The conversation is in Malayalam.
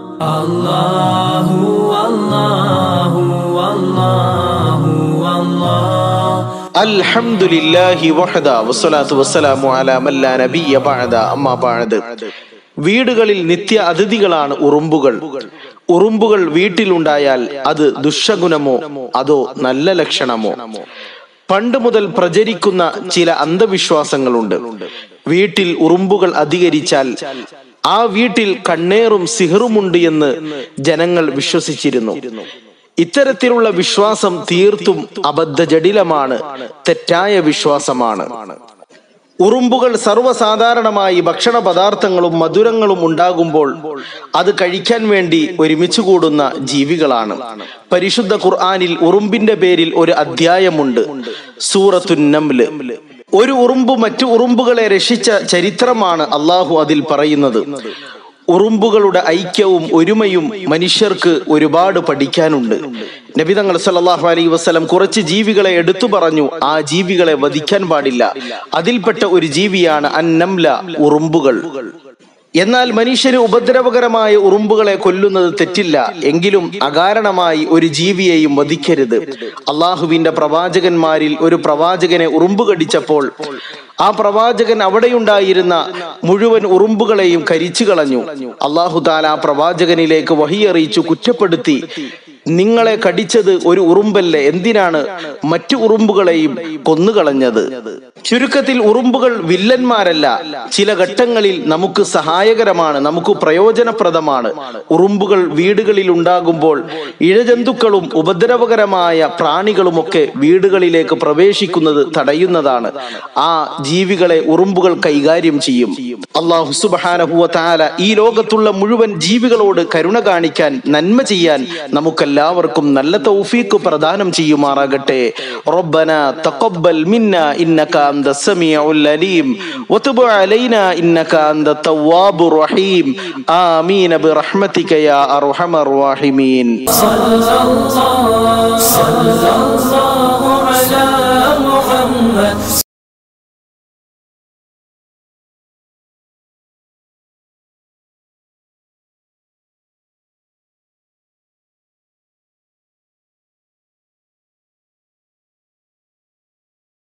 الله والله والله والله അൽഹംദുലില്ലാഹി വഹദ വസ്സലാത്തു വസ്സലാമു അലാ മല്ലാ നബിയ ബഅദ അമ്മാ ബഅദ് വീടുകളിൽ നിത്യ അതിഥികളാണ് ഉറുമ്പുകൾ ഉറുമ്പുകൾ വീട്ടിലുണ്ടായാൽ അത് ദുഷഗുണമോ അതോ നല്ല ലക്ഷണമോ പണ്ട് മുതൽ പ്രചരിക്കുന്ന ചില അന്ധവിശ്വാസങ്ങളുണ്ട് വീട്ടിൽ ഉറുമ്പുകൾ അധികരിച്ചാൽ ആ വീട്ടിൽ കണ്ണേറും സിഹറുമുണ്ട് എന്ന് ജനങ്ങൾ വിശ്വസിച്ചിരുന്നു ഇത്തരത്തിലുള്ള വിശ്വാസം തീർത്തും അബദ്ധജടിലമാണ് തെറ്റായ വിശ്വാസമാണ് ഉറുമ്പുകൾ സർവ്വസാധാരണമായി ഭക്ഷണ പദാർത്ഥങ്ങളും മധുരങ്ങളും ഉണ്ടാകുമ്പോൾ അത് കഴിക്കാൻ വേണ്ടി ഒരുമിച്ച് കൂടുന്ന ജീവികളാണ് പരിശുദ്ധ ഖുർആനിൽ ഉറുമ്പിന്റെ പേരിൽ ഒരു അധ്യായമുണ്ട് സൂറത്തുൻ നംല് ഒരു ഉറുമ്പ് മറ്റു ഉറുമ്പുകളെ രക്ഷിച്ച ചരിത്രമാണ് അള്ളാഹു അതിൽ പറയുന്നത് ഉറുമ്പുകളുടെ ഐക്യവും ഒരുമയും മനുഷ്യർക്ക് ഒരുപാട് പഠിക്കാനുണ്ട് നബിതങ്ങൾ സല്ലല്ലാഹു അലൈഹി വസല്ലം കുറച്ച് ജീവികളെ എടുത്തു പറഞ്ഞു ആ ജീവികളെ വധിക്കാൻ പാടില്ല അതിൽപ്പെട്ട ഒരു ജീവിയാണ് അന്നംല ഉറുമ്പുകൾ എന്നാൽ മനുഷ്യന് ഉപദ്രവകരമായ ഉറുമ്പുകളെ കൊല്ലുന്നത് തെറ്റില്ല എങ്കിലും അകാരണമായി ഒരു ജീവിയെയും വധിക്കരുത് അള്ളാഹുവിന്റെ പ്രവാചകന്മാരിൽ ഒരു പ്രവാചകനെ ഉറുമ്പ് കടിച്ചപ്പോൾ ആ പ്രവാചകൻ അവിടെയുണ്ടായിരുന്ന മുഴുവൻ ഉറുമ്പുകളെയും കരിച്ചു കളഞ്ഞു അള്ളാഹു താല ആ പ്രവാചകനിലേക്ക് വഹിയറിയിച്ചു കുറ്റപ്പെടുത്തി നിങ്ങളെ കടിച്ചത് ഒരു ഉറുമ്പല്ലേ എന്തിനാണ് മറ്റു ഉറുമ്പുകളെയും കൊന്നുകളഞ്ഞത് ചുരുക്കത്തിൽ ഉറുമ്പുകൾ വില്ലന്മാരല്ല ചില ഘട്ടങ്ങളിൽ നമുക്ക് സഹായകരമാണ് നമുക്ക് പ്രയോജനപ്രദമാണ് ഉറുമ്പുകൾ വീടുകളിൽ ഉണ്ടാകുമ്പോൾ ഇഴജന്തുക്കളും ഉപദ്രവകരമായ പ്രാണികളുമൊക്കെ വീടുകളിലേക്ക് പ്രവേശിക്കുന്നത് തടയുന്നതാണ് ആ ജീവികളെ ഉറുമ്പുകൾ കൈകാര്യം ചെയ്യും അള്ളാഹു സുബാനഹുവ താല ഈ ലോകത്തുള്ള മുഴുവൻ ജീവികളോട് കരുണ കാണിക്കാൻ നന്മ ചെയ്യാൻ നമുക്കെല്ലാവർക്കും നല്ല തൗഫീക്ക് പ്രദാനം ചെയ്യുമാറാകട്ടെ റബ്ബന തഖബ്ബൽ മിന്ന ഇന്നക അന്ത സമീഉൽ അലീം വതുബ് അലൈന ഇന്നക അന്ത തവ്വാബുർ റഹീം ആമീൻ ബിറഹ്മതിക യാ അർഹമർ റഹീമീൻ صلى الله